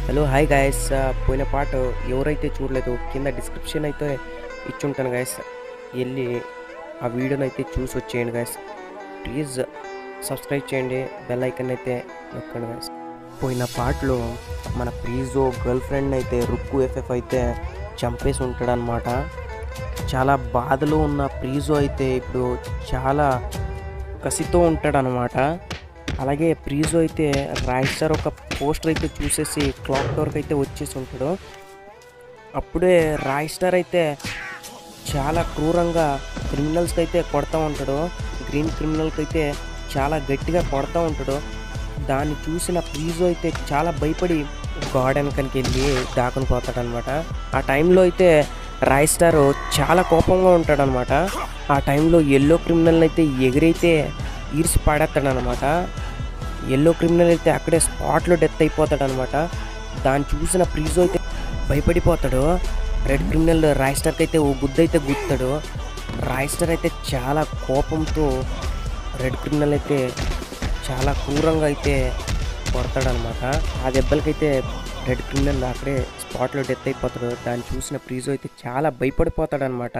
hello hi guys పోయిన పాట ఎవరైతే చూడలేదు కింద డిస్క్రిప్షన్ అయితే ఇచ్చుంటాను గాయస్ వెళ్ళి ఆ వీడియోని అయితే చూసి వచ్చేయండి గాయస్ ప్లీజ్ సబ్స్క్రైబ్ చేయండి బెల్ ఐకన్ అయితే నొక్కండి గాయస్ పోయిన పాటలో మన ప్రీజో గర్ల్ ఫ్రెండ్ అయితే రుక్కు ఎఫ్ఎఫ్ అయితే చంపేసి ఉంటాడనమాట చాలా బాధలో ఉన్న ప్రీజో అయితే ఇప్పుడు చాలా కసితో ఉంటాడనమాట అలాగే ప్రీజో అయితే రాయల్ స్టార్ ఒక పోస్టర్ అయితే చూసేసి క్లాక్ టవర్కి అయితే వచ్చేసి ఉంటాడు అప్పుడే రాయల్ స్టార్ అయితే చాలా క్రూరంగా క్రిమినల్స్కి అయితే కొడతా ఉంటాడు గ్రీన్ క్రిమినల్కి అయితే చాలా గట్టిగా కొడతా ఉంటాడు దాన్ని చూసిన ప్రీజో అయితే చాలా భయపడి గార్డెన్ కనికి వెళ్ళి దాకుని పోతాడనమాట ఆ టైంలో అయితే రాయ్ స్టార్ చాలా కోపంగా ఉంటాడనమాట ఆ టైంలో ఎల్లో క్రిమినల్ అయితే ఎగిరైతే ఈర్చి పాడేస్తాడనమాట ఎల్లో క్రిమినల్ అయితే అక్కడే స్పాట్లో డెత్ అయిపోతాడనమాట దాన్ని చూసిన ప్రీజో అయితే భయపడిపోతాడు రెడ్ క్రిమినల్ రాయ్ స్టార్కి అయితే ఓ గుద్ద అయితే గుద్దుతాడు రాయ్ స్టార్ అయితే చాలా కోపంతో రెడ్ క్రిమినల్ అయితే చాలా క్రూరంగా అయితే కొడతాడనమాట ఆ దెబ్బలకైతే రెడ్ క్రిమినల్ అక్కడే స్పాట్లో డెత్ అయిపోతాడు దాన్ని చూసిన ప్రీజో అయితే చాలా భయపడిపోతాడనమాట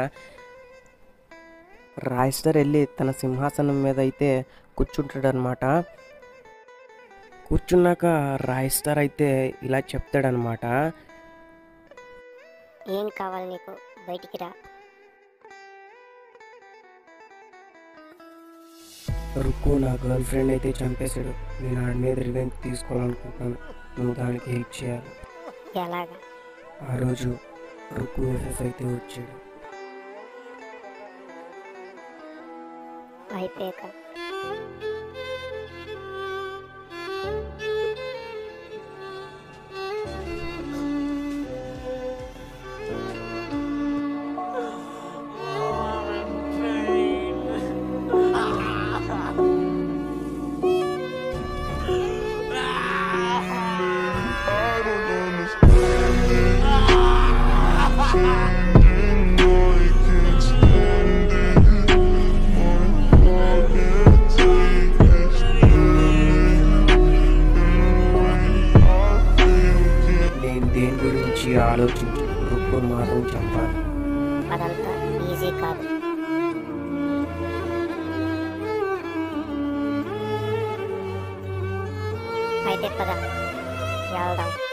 రాయ్ స్టార్ వెళ్ళి తన సింహాసనం మీద అయితే కూర్చుంటాడనమాట కూర్చున్నాక రాయ్ స్టార్ అయితే ఇలా చెప్తాడనమాట ఏం కావాలి నీకు బయటికి రా రుక్కు నా గర్ల్ ఫ్రెండ్ అయితే చంపేశాడు నేను ఆడి మీద రివెంజ్ తీసుకోవాలనుకుంటున్నాను నువ్వు దానికి హెల్ప్ చేయాలి ఎలాగా ఆ రోజు రుక్కు ఎఫ్ఎఫ్ అయితే వచ్చాడు అయిపోయాక నేను దేని గురించి ఆలోచించు రుక్కును మాత్రం చంపాలి అదంతా ఈజీ కాదు అయితే పద వెళ్దాం